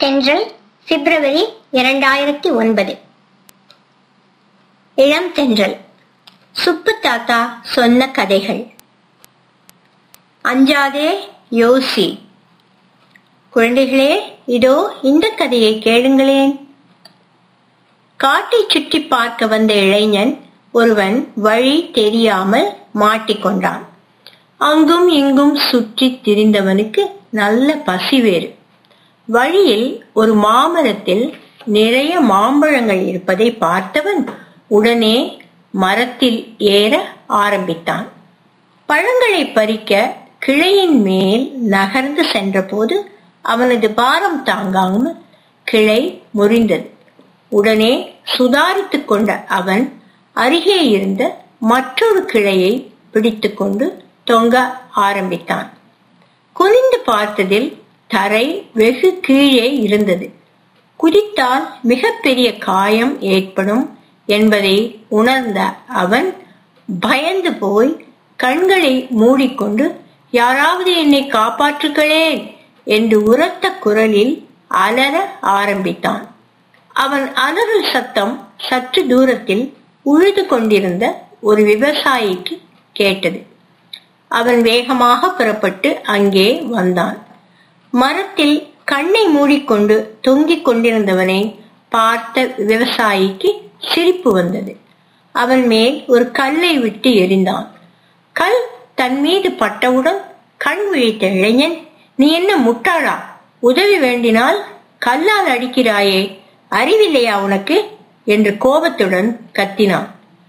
தென்றல் பிப்ரவரி இரண்டாயிரத்தி ஒன்பது இளம் தென்றல் சுப்பு தாத்தா சொன்ன கதைகள் அஞ்சாதே யோசி குழந்தைகளே இதோ இந்த கதையை கேளுங்களேன் காட்டை சுற்றி பார்க்க வந்த இளைஞன் ஒருவன் வழி தெரியாமல் மாட்டிக்கொண்டான் அங்கும் இங்கும் சுற்றி திரிந்தவனுக்கு நல்ல பசி வேறு வழியில் ஒரு மாமரத்தில் நிறைய மாம்பழங்கள் இருப்பதை பார்த்தவன் உடனே மரத்தில் ஏற ஆரம்பித்தான் பழங்களை பறிக்க கிளையின் மேல் நகர்ந்து சென்றபோது அவனது பாரம் தாங்காமல் கிளை முறிந்தது உடனே சுதாரித்துக் கொண்ட அவன் அருகே இருந்த மற்றொரு கிளையை பிடித்துக்கொண்டு தொங்க ஆரம்பித்தான் குனிந்து பார்த்ததில் தரை வெகு கீழே இருந்தது குதித்தால் மிகப்பெரிய காயம் ஏற்படும் என்பதை உணர்ந்த அவன் பயந்து போய் கண்களை மூடிக்கொண்டு யாராவது என்னை காப்பாற்றுகளேன் என்று உரத்த குரலில் அலற ஆரம்பித்தான் அவன் அலறல் சத்தம் சற்று தூரத்தில் உழுது கொண்டிருந்த ஒரு விவசாயிக்கு கேட்டது அவன் வேகமாக புறப்பட்டு அங்கே வந்தான் மரத்தில் கண்ணை மூடிக்கொண்டு தொங்கிக் கொண்டிருந்தவனை பார்த்த விவசாயிக்கு சிரிப்பு வந்தது அவன் மேல் ஒரு கல்லை விட்டு எறிந்தான் கல் தன் மீது பட்டவுடன் கண் விழித்த இளைஞன் நீ என்ன முட்டாளா உதவி வேண்டினால் கல்லால் அடிக்கிறாயே அறிவில்லையா உனக்கு என்று கோபத்துடன் கத்தினான்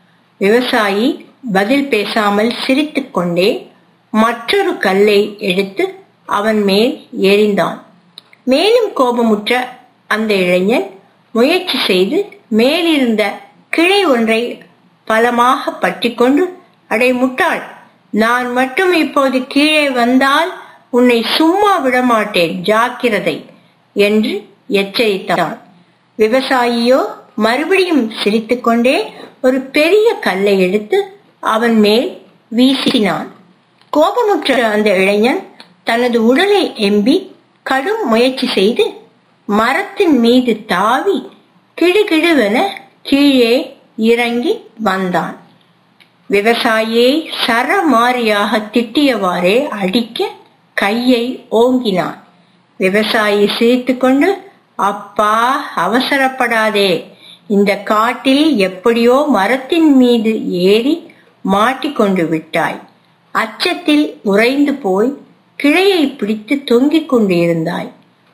விவசாயி பதில் பேசாமல் சிரித்துக்கொண்டே மற்றொரு கல்லை எடுத்து அவன் மேல் எறிந்தான் மேலும் கோபமுற்ற அந்த இளைஞன் முயற்சி செய்து மேலிருந்த கிளை ஒன்றை பலமாக பற்றிக்கொண்டு அடை முட்டாள் நான் மட்டும் இப்போது கீழே வந்தால் உன்னை சும்மா விடமாட்டேன் ஜாக்கிரதை என்று எச்சரித்தான் விவசாயியோ மறுபடியும் சிரித்துக்கொண்டே ஒரு பெரிய கல்லை எடுத்து அவன் மேல் வீசினான் கோபமுற்ற அந்த இளைஞன் தனது உடலை எம்பி கடும் முயற்சி செய்து மரத்தின் மீது தாவி கிடுகிடுவென கீழே இறங்கி வந்தான் விவசாயியை சரமாரியாக திட்டியவாறே அடிக்க கையை ஓங்கினான் விவசாயி சிரித்துக்கொண்டு அப்பா அவசரப்படாதே இந்த காட்டில் எப்படியோ மரத்தின் மீது ஏறி மாட்டிக்கொண்டு விட்டாய் அச்சத்தில் உறைந்து போய் கிளையை பிடித்து தொங்கிக் கொண்டிருந்தாய்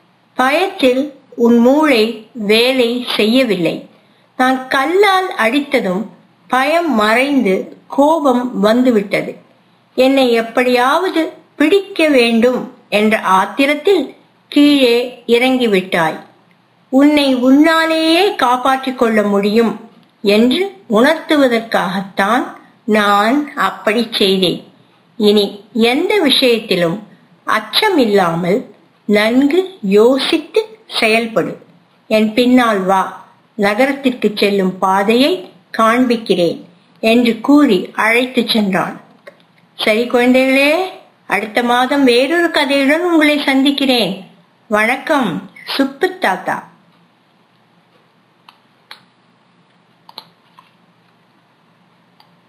பயத்தில் உன் மூளை வேலை செய்யவில்லை நான் கல்லால் அடித்ததும் பயம் மறைந்து கோபம் வந்துவிட்டது என்னை எப்படியாவது பிடிக்க வேண்டும் என்ற ஆத்திரத்தில் கீழே இறங்கிவிட்டாய் உன்னை உன்னாலேயே காப்பாற்றிக் கொள்ள முடியும் என்று உணர்த்துவதற்காகத்தான் நான் அப்படி செய்தேன் இனி எந்த விஷயத்திலும் அச்சமில்லாமல் நன்கு யோசித்து செயல்படு என் பின்னால் வா நகரத்திற்கு செல்லும் பாதையை காண்பிக்கிறேன் என்று கூறி அழைத்துச் சென்றான் சரி குழந்தைகளே அடுத்த மாதம் வேறொரு கதையுடன் உங்களை சந்திக்கிறேன் வணக்கம் சுப்பு தாத்தா